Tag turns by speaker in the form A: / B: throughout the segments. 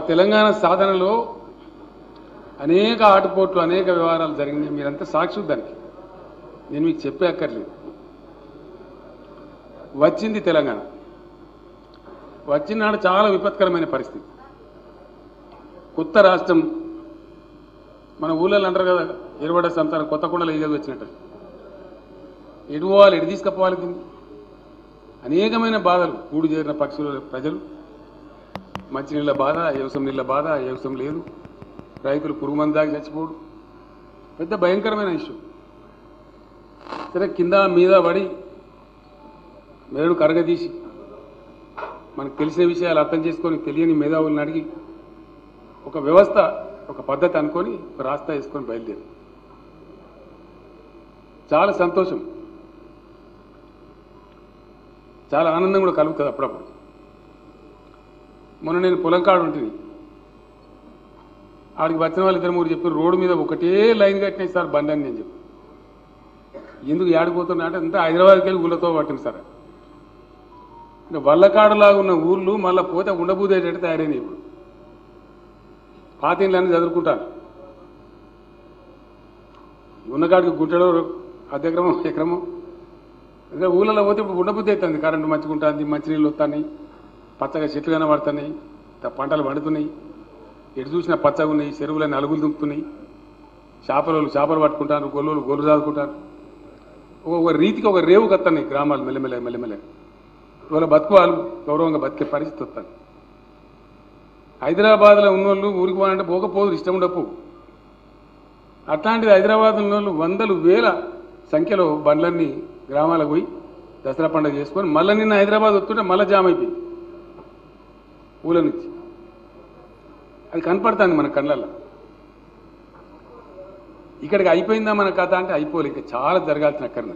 A: తెలంగాణ సాధనలో అనేక ఆటుపోట్లు అనేక వ్యవహారాలు జరిగినాయి మీరంతా సాక్షి దానికి నేను మీకు చెప్పే అక్కర్లేదు వచ్చింది తెలంగాణ వచ్చినాడు చాలా విపత్కరమైన పరిస్థితి కొత్త రాష్ట్రం మన ఊళ్ళో అంటారు కదా ఎరువడ సంతానం కొత్త కుండలు ఏదో వచ్చినట్టు ఎటు పోవాలి ఎటు తీసుకుపోవాలి దీన్ని అనేకమైన బాధలు కూడు చేరిన పక్షుల ప్రజలు మంచినీళ్ళ బాధ వ్యవసాయం నీళ్ళ బాధ వ్యవసాయం లేదు రైతులు పురుగు మంది దాకా చచ్చిపోడు పెద్ద భయంకరమైన ఇష్యూ సరే కింద మీద పడి మేడు కరగదీసి మనకు తెలిసిన విషయాలు అర్థం చేసుకొని తెలియని మేధావులను అడిగి ఒక వ్యవస్థ ఒక పద్ధతి అనుకొని ఒక రాస్తా వేసుకొని బయలుదేరి చాలా సంతోషం చాలా ఆనందం కూడా కలుగుతుంది అప్పుడప్పుడు మొన్న నేను పొలం కాడు ఉంటుంది ఆడికి వచ్చిన వాళ్ళు ఇద్దరు మూడు చెప్పారు రోడ్డు మీద ఒకటే లైన్ కట్టినాయి సార్ బండి అని నేను చెప్పి ఎందుకు ఏడిపోతున్నా అంటే అంతా హైదరాబాద్కి వెళ్ళి ఊళ్ళతో పట్టింది సార్ ఇంకా వల్లకాడలాగా ఉన్న ఊర్లు మళ్ళీ పోతే ఉండబూదేటట్టు తయారైనాయి ఇప్పుడు పాత ఇళ్ళని చదువుకుంటాను ఉన్నకాడికి గుట్టడో అర్ధక్రమం ఎక్రమం ఇంకా ఊళ్ళలో పోతే ఇప్పుడు ఉండబుద్ధి అవుతుంది కరెంటు మంచిగా ఉంటుంది మంచినీళ్ళు వస్తున్నాయి పచ్చగా చెట్లు కనబడుతున్నాయి త- పంటలు పండుతున్నాయి ఎటు చూసినా పచ్చగా ఉన్నాయి చెరువులని అలుగులు దుంకుతున్నాయి చేపలు చేపలు పట్టుకుంటారు గొల్లులు గొర్రెలు చదువుకుంటారు ఒక రీతికి ఒక రేవు కత్తన్నాయి గ్రామాలు మెల్లమెల్ల మెల్లమెల్ల ఇవాళ బతుకు వాళ్ళు గౌరవంగా బతికే పరిస్థితి వస్తుంది హైదరాబాద్లో ఉన్నోళ్ళు ఊరికి పోవాలంటే పోకపోదు ఇష్టం ఉండపు అట్లాంటిది హైదరాబాద్ ఉన్నోళ్ళు వందలు వేల సంఖ్యలో బండ్లన్నీ గ్రామాలకు పోయి దసరా పండుగ చేసుకొని మళ్ళీ నిన్న హైదరాబాద్ వస్తుంటే మళ్ళీ జామ్ అయిపోయింది ఊళ్ళ నుంచి అది కనపడుతుంది మన కళ్ళల్లో ఇక్కడికి అయిపోయిందా మన కథ అంటే అయిపోలే ఇంకా చాలా జరగాల్సిన అక్కర్న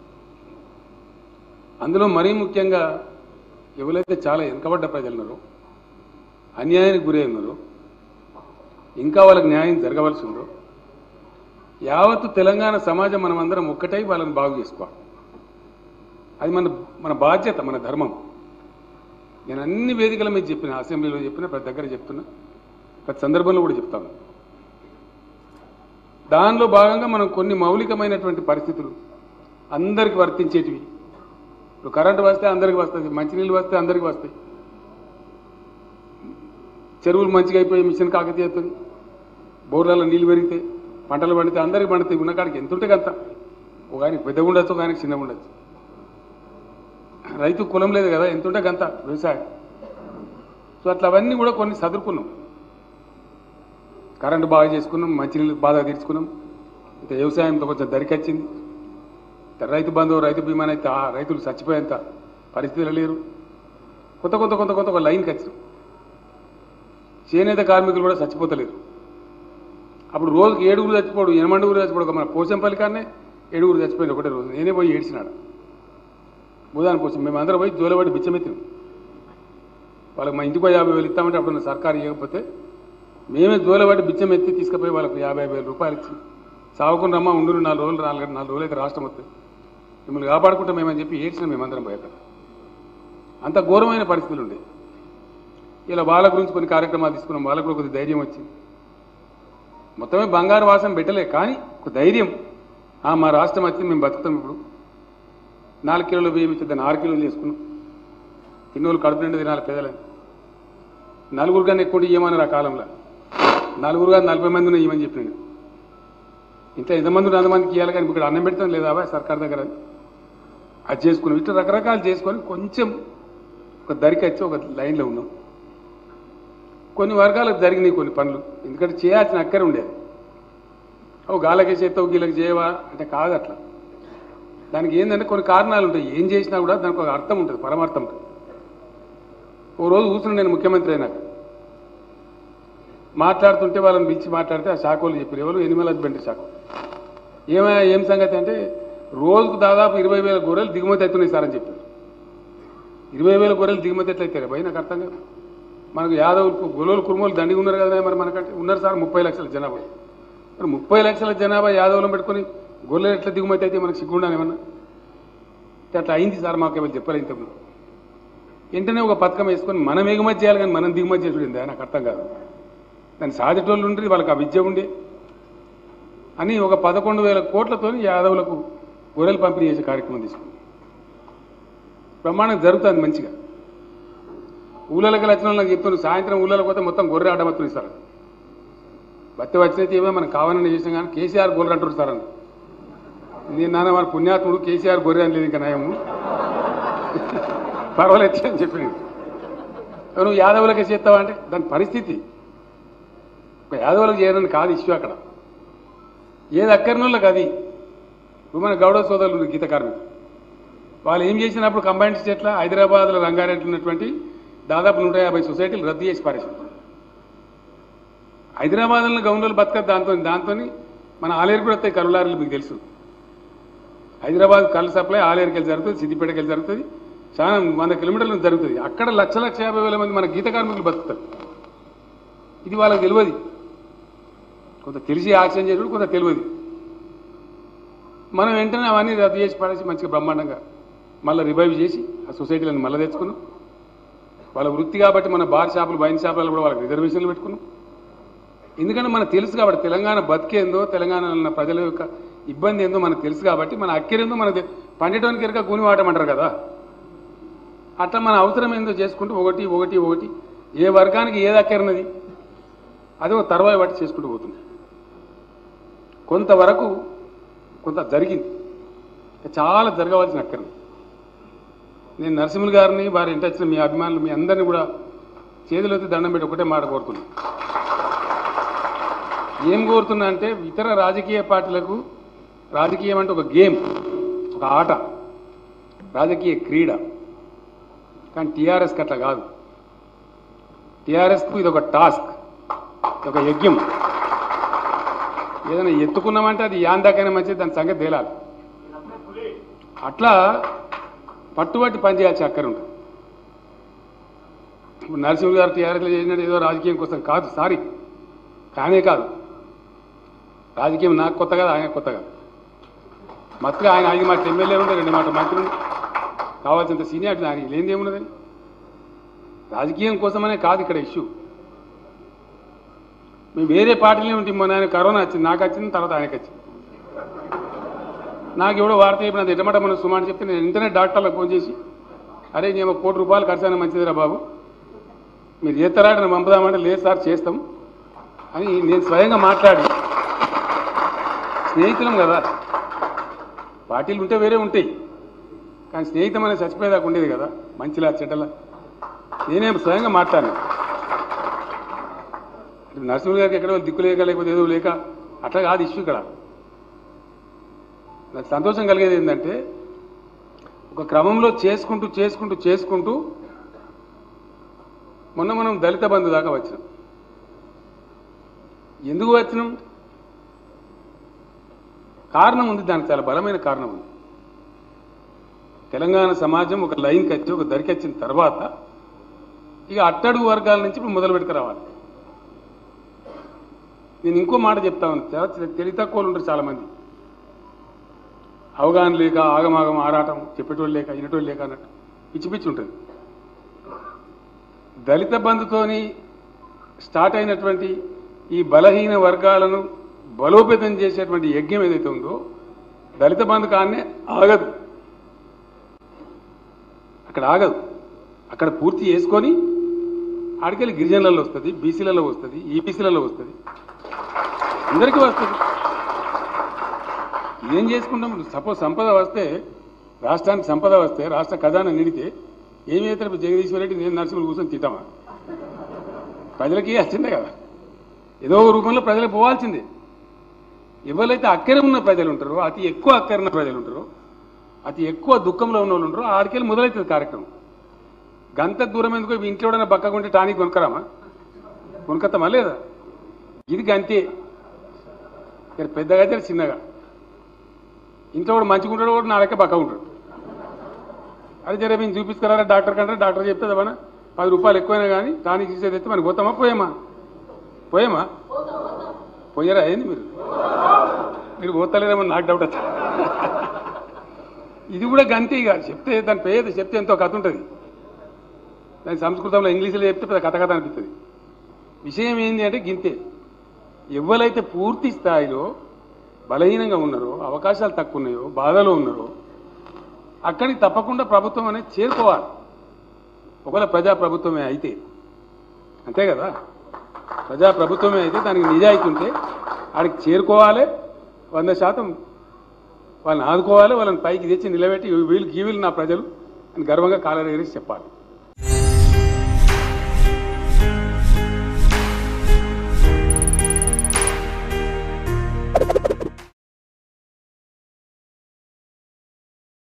A: అందులో మరీ ముఖ్యంగా ఎవరైతే చాలా వెనుకబడ్డ ప్రజలు ఉన్నారో అన్యాయానికి గురై ఉన్నారో ఇంకా వాళ్ళకి న్యాయం జరగవలసి ఉందో యావత్తు తెలంగాణ సమాజం మనం అందరం ఒక్కటై వాళ్ళని బాగు చేసుకోవాలి అది మన మన బాధ్యత మన ధర్మం నేను అన్ని వేదికల మీద చెప్పిన అసెంబ్లీలో చెప్పిన ప్రతి దగ్గర చెప్తున్నా ప్రతి సందర్భంలో కూడా చెప్తాను దానిలో భాగంగా మనం కొన్ని మౌలికమైనటువంటి పరిస్థితులు అందరికి వర్తించేటివి ఇప్పుడు కరెంటు వస్తే అందరికి వస్తుంది మంచినీళ్ళు వస్తే అందరికి వస్తాయి చెరువులు మంచిగా అయిపోయి మిషన్ కాకతీయ అవుతుంది బోర్లలో నీళ్ళు పెరిగితే పంటలు పండితే అందరికి పండుతాయి ఉన్న కాడికి ఎంత ఉంటే అంత ఒక ఆయనకి పెద్దగా ఉండొచ్చు ఒక ఆయనకి చిన్నగా ఉండొచ్చు రైతు కులం లేదు కదా ఎంత ఉంటే గంత వ్యవసాయం సో అట్లా అవన్నీ కూడా కొన్ని చదువుకున్నాం కరెంటు బాగా చేసుకున్నాం మంచినీళ్ళు బాగా తీర్చుకున్నాం ఇంత వ్యవసాయంతో కొంచెం దరికొచ్చింది రైతు బంధువు రైతు బీమా అయితే ఆ రైతులు చచ్చిపోయేంత పరిస్థితులు లేరు కొత్త కొత్త కొత్త కొత్త ఒక లైన్కి వచ్చినాం చేనేత కార్మికులు కూడా చచ్చిపోతలేరు అప్పుడు రోజుకి ఏడుగురు చచ్చిపోడు ఎనమండుగురు చచ్చిపోడు ఒక మన పోచంపల్లి కానీ ఏడుగురు చచ్చిపోయింది ఒకటే రోజు నేనే పోయి ఏడ్చినాడు భూదాని పోసం మేము అందరం పోయి జోలబడి బిచ్చమెత్తినాం వాళ్ళకి మా ఇంటికి పోయి యాభై వేలు ఇస్తామంటే అప్పుడు సర్కారు ఇవ్వకపోతే మేమే జోలబడి బిచ్చం ఎత్తి తీసుకుపోయి వాళ్ళకి యాభై వేల రూపాయలు ఇచ్చి సాగుకుని రమ్మా ఉండు నాలుగు రోజులు నాలుగు నాలుగు రోజులు అయితే రాష్ట్రం వస్తుంది మిమ్మల్ని కాపాడుకుంటాం మేమని చెప్పి ఏడ్చిన మేమందరం పోయి అక్కడ అంత ఘోరమైన పరిస్థితులు ఉండే ఇలా వాళ్ళ గురించి కొన్ని కార్యక్రమాలు తీసుకున్నాం వాళ్ళకు కూడా కొద్ది ధైర్యం వచ్చింది మొత్తమే బంగారు వాసం పెట్టలే కానీ ఒక ధైర్యం ఆ, మా రాష్ట్రం వచ్చింది మేము బతుకుతాం ఇప్పుడు నాలుగు కిలోలు బియ్యం ఇచ్చి దాన్ని ఆరు కిలోలు చేసుకున్నాం తిన్నోళ్ళు కడుపు నిండా తినాలి పేదలని నలుగురు కన్నా ఎక్కువ ఇవ్వమన్నారు ఆ కాలంలో నలుగురు కాదు నలభై మంది ఉన్నాయి ఇవ్వమని చెప్పినాడు ఇంట్లో ఎంతమంది ఉన్నారు అంతమందికి ఇవ్వాలి కానీ ఇక్కడ అన్నం పెడతాం లేదా అబ్బాయి సర్కార్ దగ్గర అది చేసుకున్నాం ఇట్లా రకరకాలు చేసుకొని కొంచెం ఒక దరికి వచ్చి ఒక లైన్లో ఉన్నాం కొన్ని వర్గాలకు జరిగినాయి కొన్ని పనులు ఎందుకంటే చేయాల్సిన అక్కరే ఉండేది ఓ గాలకే చేస్తావు గీలకి చేయవా అంటే కాదు అట్లా దానికి ఏంటంటే కొన్ని కారణాలు ఉంటాయి ఏం చేసినా కూడా దానికి ఒక అర్థం ఉంటుంది పరమార్థం ఉంటుంది ఓ రోజు కూర్చుని నేను ముఖ్యమంత్రి అయినాక మాట్లాడుతుంటే వాళ్ళని పిలిచి మాట్లాడితే ఆ శాఖలు చెప్పారు ఎవరు ఎనిమల్ హస్బెండరీ శాఖ ఏమయ్యా ఏం సంగతి అంటే రోజుకు దాదాపు ఇరవై వేల గొర్రెలు దిగుమతి అవుతున్నాయి సార్ అని చెప్పారు ఇరవై వేల గొర్రెలు దిగుమతి ఎట్లయితే భయ నాకు అర్థం కాదు మనకు యాదవులు గొలవలు కురుమలు దండిగా ఉన్నారు కదా మరి మనకంటే ఉన్నారు సార్ ముప్పై లక్షల జనాభా మరి ముప్పై లక్షల జనాభా యాదవులను పెట్టుకొని గొర్రెలు ఎట్లా దిగుమతి అయితే మనకు సిగ్గుండాను ఏమన్నా అంటే అట్లా అయింది సార్ మాకు ఎవరు చెప్పారు ఇంతకుముందు వెంటనే ఒక పథకం వేసుకొని మనం ఎగుమతి చేయాలి కానీ మనం దిగుమతి చేసుడింది నాకు అర్థం కాదు దాన్ని సాధేటోళ్ళు ఉండి వాళ్ళకి ఆ విద్య ఉండే అని ఒక పదకొండు వేల కోట్లతో యాదవులకు గొర్రెలు పంపిణీ చేసే కార్యక్రమం తీసుకుంది ప్రమాణం జరుగుతుంది మంచిగా ఊళ్ళకి వచ్చిన వాళ్ళకి చెప్తున్నారు సాయంత్రం ఊళ్ళకి పోతే మొత్తం గొర్రె ఆడమత్తులు ఇస్తారు బతి వచ్చినైతే ఏమో మనం కావాలని చేసినాం కానీ కేసీఆర్ గొర్రెలు అంటారు సార్ అని నేను నాన్న మన పుణ్యాత్ముడు కేసీఆర్ గొర్రె అని లేదు ఇంకా నయము పర్వాలేదు అని చెప్పింది నువ్వు యాదవులకే చేస్తావా అంటే దాని పరిస్థితి ఒక యాదవులకు చేయడానికి కాదు ఇష్యూ అక్కడ ఏది అక్కర్నోళ్ళకి అది ఇప్పుడు మన గౌడ సోదరులు ఉన్నారు, గీత కార్మికులు వాళ్ళు ఏం చేసినప్పుడు కంబైన్డ్ స్టేట్ల హైదరాబాద్లో రంగారెడ్డి ఉన్నటువంటి దాదాపు నూట యాభై సొసైటీలు రద్దు చేసి పారేసారు హైదరాబాద్లో గౌండలు బతకదు దాంతో దాంతో మన ఆలేరు కూడా వస్తాయి కరులారులు మీకు తెలుసు హైదరాబాద్ కళ్ళు సప్లై ఆలేరుకి వెళ్ళి జరుగుతుంది సిద్దిపేటకి వెళ్ళి జరుగుతుంది చాలా వంద కిలోమీటర్ల జరుగుతుంది అక్కడ లక్ష లక్ష యాభై వేల మంది మన గీత కార్మికులు బతుకుతారు ఇది వాళ్ళకి తెలియదు కొంత తెలిసి యాక్షన్ చేసుడు కొంత తెలియదు మనం వెంటనే అవన్నీ రద్దు చేసి పడేసి మంచిగా బ్రహ్మాండంగా మళ్ళీ రివైవ్ చేసి ఆ సొసైటీలను మళ్ళీ తెచ్చుకున్నాం వాళ్ళ వృత్తి కాబట్టి మన బార్ షాపులు వైన్ షాపులలో కూడా వాళ్ళకి రిజర్వేషన్లు పెట్టుకున్నాం ఎందుకంటే మనకు తెలుసు కాబట్టి తెలంగాణ బతికేందో తెలంగాణలో ఉన్న ప్రజల యొక్క ఇబ్బంది ఏందో మనకు తెలుసు కాబట్టి మన అక్కెరేందో మనకు తె- పండేటోనికి ఎరక కూని వాటమంటారు కదా అట్లా మన అవసరం ఏందో చేసుకుంటూ ఒకటి ఒకటి ఒకటి ఏ వర్గానికి ఏది అక్కరినది అది ఒక తర్వాయి బట్టి చేసుకుంటూ పోతుంది కొంతవరకు కొంత జరిగింది ఇంకా చాలా జరగవలసిన అక్కర్ని నేను నరసింహులు గారిని వారి ఇంటి వచ్చిన మీ అభిమానులు మీ అందరినీ కూడా చేతులెత్తి దండం పెట్టి ఒకటే మాట కోరుతున్నా ఏం కోరుతున్నా అంటే ఇతర రాజకీయ పార్టీలకు రాజకీయం అంటే ఒక గేమ్ ఒక ఆట రాజకీయ క్రీడ కానీ టీఆర్ఎస్కి అట్లా కాదు టీఆర్ఎస్కు ఇది ఒక టాస్క్ ఇది ఒక యజ్ఞం ఏదైనా ఎత్తుకున్నామంటే అది యాందాకైనా మంచిది దాని సంగతి తేలాలి అట్లా పట్టుబట్టి పనిచేయాల్సి అక్కర ఉంటుంది ఇప్పుడు నరసింహ గారు టీఆర్ఎస్లో చేసినట్టు ఏదో రాజకీయం కోసం కాదు సారీ కానే కాదు రాజకీయం నాకు కొత్త కాదు ఆయన కొత్త కాదు మత్తుగా ఆయన ఐదు మాట ఎమ్మెల్యే ఉండే రెండు మాట మంత్రి ఉండే కావాల్సినంత సీనియారిటీ ఆయన లేనిది ఏమున్నదని రాజకీయం కోసమనే కాదు ఇక్కడ ఇష్యూ మేము వేరే పార్టీలే ఉంటే మొన్న ఆయన కరోనా వచ్చింది నాకు వచ్చింది తర్వాత ఆయనకి వచ్చింది నాకు ఎవడో వార్త చెప్పినది ఎటమాట మన సుమా అని చెప్తే నేను ఇంటర్నెట్ డాక్టర్లకు ఫోన్ చేసి అరే నేను కోటి రూపాయలు ఖర్చు అయినా మంచిదిరా బాబు మీరు చేస్తారా నన్ను పంపుదామంటే లేదు సార్ చేస్తాం అని నేను స్వయంగా మాట్లాడి స్నేహితులం కదా పార్టీలు ఉంటే వేరే ఉంటాయి కానీ స్నేహితం అనేది చచ్చిపోయేదాకా ఉండేది కదా మంచిలా చెడ్డలా నేనే స్వయంగా మాట్లాడినా ఇప్పుడు నరసింహ గారికి ఎక్కడో దిక్కు లేక లేకపోతే ఏదో లేక అట్లా కాదు ఇష్యూ ఇక్కడ నాకు సంతోషం కలిగేది ఏంటంటే ఒక క్రమంలో చేసుకుంటూ చేసుకుంటూ చేసుకుంటూ మొన్న మనం దళిత బంధు దాకా వచ్చినాం ఎందుకు వచ్చినాం కారణం ఉంది దానికి చాలా బలమైన కారణం ఉంది తెలంగాణ సమాజం ఒక లైన్కి వచ్చి ఒక దరికి వచ్చిన తర్వాత ఇక అట్టడుగు వర్గాల నుంచి ఇప్పుడు మొదలు పెట్టుకు రావాలి నేను ఇంకో మాట చెప్తా ఉన్నాను చాలా తెలివి తక్కువలు ఉంటారు చాలా మంది అవగాహన లేక ఆగమాగం ఆరాటం చెప్పేటోళ్ళు లేక వినేటోళ్ళు లేక అన్నట్టు పిచ్చి పిచ్చి ఉంటుంది దళిత బంధుతోని స్టార్ట్ అయినటువంటి ఈ బలహీన వర్గాలను బలోపేతం చేసేటువంటి యజ్ఞం ఏదైతే ఉందో దళిత బంధు కాన్నే ఆగదు అక్కడ ఆగదు అక్కడ పూర్తి చేసుకొని ఆడికెళ్ళి గిరిజనులలో వస్తుంది బీసీలలో వస్తుంది ఈబీసీలలో వస్తుంది అందరికీ వస్తుంది ఏం చేసుకుంటాం సపోజ్ సంపద వస్తే రాష్ట్రానికి సంపద వస్తే రాష్ట్ర ఖజానా నిడితే ఏం చేస్తారు ఇప్పుడు జగదీశ్వర రెడ్డి నేను నరసింహులు కూర్చొని తింటామా ప్రజలకి వచ్చిందే కదా ఏదో ఒక రూపంలో ప్రజలకు పోవాల్సిందే ఎవరైతే అక్కర ఉన్న ప్రజలు ఉంటారో అతి ఎక్కువ అక్కర ఉన్న ప్రజలు ఉంటారో అతి ఎక్కువ దుఃఖంలో ఉన్న వాళ్ళు ఉంటారో ఆడికెళ్ళి మొదలవుతుంది కార్యక్రమం గంత దూరం ఎందుకు ఇవి ఇంట్లో ఎవడైనా పక్కకుంటే టానిక్ కొనుక్కరామా కొనుక్కతామా లేదా ఇది గంతే ఇక్కడ పెద్దగా అయితే చిన్నగా ఇంట్లో కూడా మంచిగా ఉంటాడు కూడా నా లెక్క పక్క ఉంటాడు అది జరే మేము చూపిస్తారా డాక్టర్ కంటే డాక్టర్ చెప్తే మన పది రూపాయలు ఎక్కువైనా కానీ టానిక్ ఇచ్చేది అయితే మనకి పోతామా పోయామా పోయామా పోయారా ఏంది మీరు మీరు పోతలేదేమో నాకు డౌట్ వచ్చా ఇది కూడా గంతే ఇక చెప్తే దాని పేద చెప్తే ఎంతో కథ ఉంటుంది దాని సంస్కృతంలో ఇంగ్లీష్లో చెప్తే పెద్ద కథ కథ అనిపిస్తుంది విషయం ఏంటి అంటే గింతే ఎవరైతే పూర్తి స్థాయిలో బలహీనంగా ఉన్నారో అవకాశాలు తక్కువ ఉన్నాయో బాధలో ఉన్నారో అక్కడికి తప్పకుండా ప్రభుత్వం అనేది చేరుకోవాలి ఒకవేళ ప్రజా ప్రభుత్వమే అయితే అంతే కదా ప్రజా ప్రభుత్వమే అయితే దానికి నిజాయితీ ఉంటే ఆడికి చేరుకోవాలి వంద శాతం వాళ్ళని ఆదుకోవాలి వాళ్ళని పైకి తెచ్చి నిలబెట్టి వీళ్ళు గీవీలు నా ప్రజలు అని గర్వంగా కాలరేసి చెప్పాలి